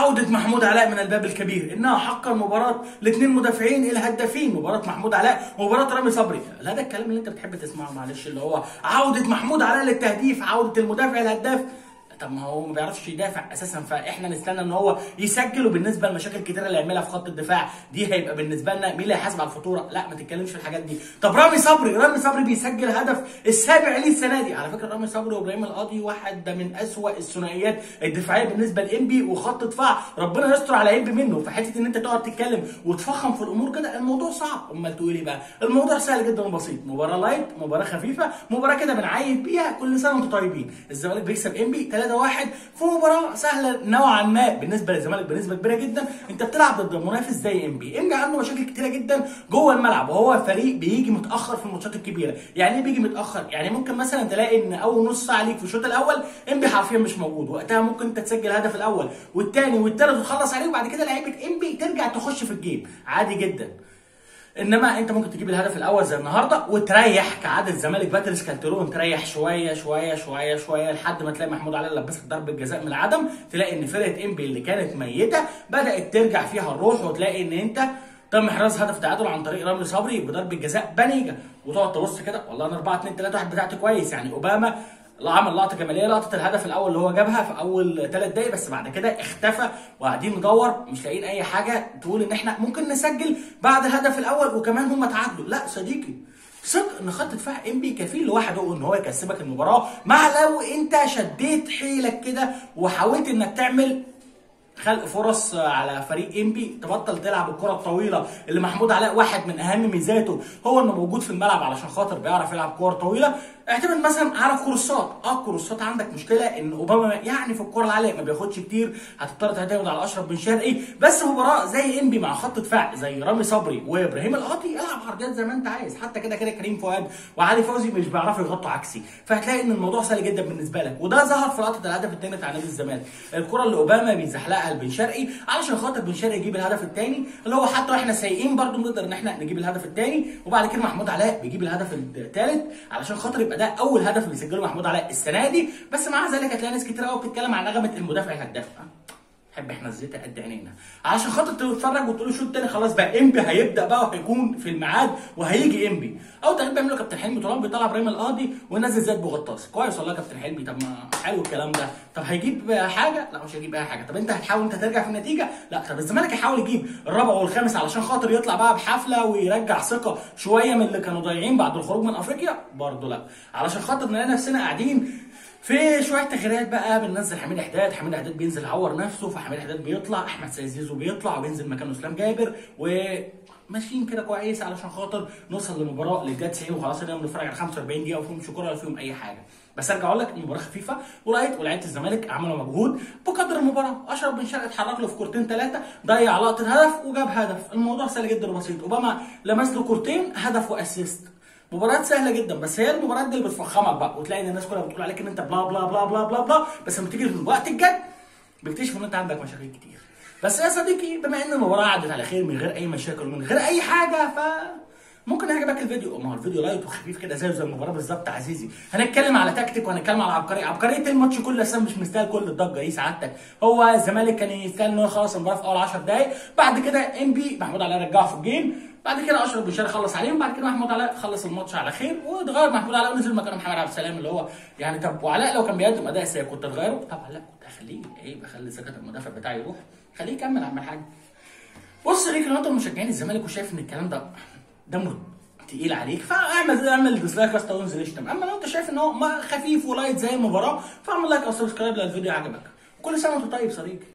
عودة محمود علاء من الباب الكبير انها حقا مباراة الاثنين مدافعين الهدافين مباراة محمود علاء ومباراة رامي صبري لا ده الكلام اللي انت بتحب تسمعه معلش اللي هو عودة محمود علاء للتهديف عودة المدافع الهداف طب ما هو ما بيعرفش يدافع اساسا فاحنا نستنى ان هو يسجل وبالنسبه للمشاكل الكتيره اللي يعملها في خط الدفاع دي هيبقى بالنسبه لنا مين اللي هيحاسب على الفاتوره لا ما تتكلمش في الحاجات دي طب رامي صبري رامي صبري بيسجل هدف السابع ليه السنه دي على فكره رامي صبري وابراهيم القاضي واحد ده من اسوأ الثنائيات الدفاعيه بالنسبه لانبي وخط دفاع ربنا يستر على انبي منه في حته ان انت تقعد تتكلم وتفخم في الامور كده الموضوع صعب امال تقول ايه بقى الموضوع سهل جدا وبسيط مباراه لايت مباراه خفيفه مباراه كده بنعيد بيها كل سنه وانتم طيبين الزمالك بيكسب انبي 3-1 في مباراه سهله نوعا ما بالنسبه للزمالك بنسبه كبيره جدا انت بتلعب ضد منافس زي انبي انبي عنده مشاكل كتيره جدا جوه الملعب وهو فريق بيجي متاخر في الماتشات الكبيره يعني ايه بيجي متاخر يعني ممكن مثلا تلاقي ان اول نص ساعه ليك في الشوط الاول انبي حرفيا مش موجود وقتها ممكن انت تسجل الهدف الاول والثاني والثالث وتخلص عليه وبعد كده لعيبه انبي ترجع تخش في الجيم عادي جدا انما انت ممكن تجيب الهدف الاول زي النهارده وتريح كعاده الزمالك باتريس كالترون تريح شويه شويه شويه شويه لحد ما تلاقي محمود علي لبسك ضربه جزاء من العدم تلاقي ان فرقه انبي اللي كانت ميته بدات ترجع فيها الروح وتلاقي ان انت تم احراز هدف تعادل عن طريق رامي صبري بضربه جزاء بنيجه وتقعد تبص كده والله انا 4 2 3 1 بتاعتي كويس يعني اوباما عمل لقطه جماليه لقطه الهدف الاول اللي هو جابها في اول ثلاث دقايق بس بعد كده اختفى وقاعدين ندور مش لاقيين اي حاجه تقول ان احنا ممكن نسجل بعد الهدف الاول وكمان هم تعادلوا لا صديقي ثق ان خط دفاع انبي كفيل لوحده ان هو يكسبك المباراه مع لو انت شديت حيلك كده وحاولت انك تعمل خلق فرص على فريق انبي تبطل تلعب الكره الطويله اللي محمود علاء واحد من اهم ميزاته هو انه موجود في الملعب علشان خاطر بيعرف يلعب كور طويله اعتمد مثلا على الكروسات اه الكروسات عندك مشكله ان اوباما يعني في الكره العاليه ما بياخدش كتير هتضطر تعتمد على اشرف بن شرقي بس مباراه زي انبي مع خط دفاع زي رامي صبري وابراهيم القاضي العب عرضيات زي ما انت عايز حتى كده كده كريم فؤاد وعلي فوزي مش بيعرفوا يغطوا عكسي فهتلاقي ان الموضوع سهل جدا بالنسبه لك وده ظهر في لقطه الهدف الثاني بتاع نادي الزمالك الكره اللي اوباما بيزحلقها لبن شرقي علشان خاطر بن شرقي يجيب الهدف الثاني اللي هو حتى واحنا سايقين برده نقدر ان احنا نجيب الهدف الثاني وبعد كده محمود علاء بيجيب الهدف الثالث علشان خاطر يبقى ده اول هدف بيسجله محمود علاء السنه دي بس مع ذلك هتلاقي ناس كتير قوي بتتكلم عن نغمه المدافع الهداف نحب احنا الزيت قد عينينا عشان خاطر تتفرج وتقول شوط تاني خلاص بقى انبي هيبدا بقى وهيكون في الميعاد وهيجي انبي او تغيير بيعمله كابتن حلمي طالما بيطلع ابراهيم القاضي وينزل زياد بوغطاس كويس والله يا كابتن حلمي طب ما حلو الكلام ده طب هيجيب حاجه لا مش هيجيب اي حاجه طب انت هتحاول انت ترجع في النتيجه لا طب الزمالك هيحاول يجيب الرابع والخامس علشان خاطر يطلع بقى بحفله ويرجع ثقه شويه من اللي كانوا ضايعين بعد الخروج من افريقيا برضه لا علشان خاطر نلاقي نفسنا قاعدين في شويه تغييرات بقى بننزل حميد احداد حميد احداد بينزل يعور نفسه فحميد احداد بيطلع احمد سيد زيزو بيطلع وبينزل مكانه اسلام جابر وماشيين كده كويس علشان خاطر نوصل لمباراه للجا 90 وخلاص اليوم بنتفرج على 45 دقيقه وفيهم شكر ولا فيهم اي حاجه بس ارجع اقول لك المباراه خفيفه ورايت ولاعيبه الزمالك عملوا مجهود بقدر المباراه اشرف بن شرقي اتحرك له في كورتين ثلاثه ضيع لقطه هدف وجاب هدف الموضوع سهل جدا وبسيط اوباما لمس له كورتين هدف واسيست مباريات سهله جدا بس هي المباريات دي اللي بتفخمك بقى وتلاقي ان الناس كلها بتقول عليك ان انت بلا بلا بلا بلا بلا بلا بس لما تيجي في وقت الجد بيكتشفوا ان انت عندك مشاكل كتير بس يا صديقي بما ان المباراه عدت على خير من غير اي مشاكل ومن غير اي حاجه ف ممكن يعجبك الفيديو ما هو الفيديو لايت وخفيف كده زي زي المباراه بالظبط عزيزي هنتكلم على تكتيك وهنتكلم على عبقريه عبقريه الماتش كله اصلا مش مستاهل كل الضجه دي سعادتك هو الزمالك كان يستاهل ان هو يخلص المباراه في اول 10 دقائق بعد كده ام بي محمود علاء رجعه في الجيم بعد كده اشرف بن شرقي خلص عليهم بعد كده محمود علاء خلص الماتش على خير واتغير محمود علاء ونزل مكانه محمد عبد السلام اللي هو يعني طب وعلاء لو كان بيقدم اداء سيء كنت تغيره طبعا لا كنت هخليه ايه بخلي ثقه المدافع بتاعي يروح خليه يكمل اعمل حاجه بص ليك لو انت مشجعين الزمالك وشايف ان الكلام ده دمه تقيل عليك فاعمل اعمل ديسلايك يا اسطى وانزل اشتم اما لو انت شايف ان هو خفيف ولايت زي المباراه فاعمل لايك او سبسكرايب لو الفيديو عجبك كل سنه وانت طيب صديقي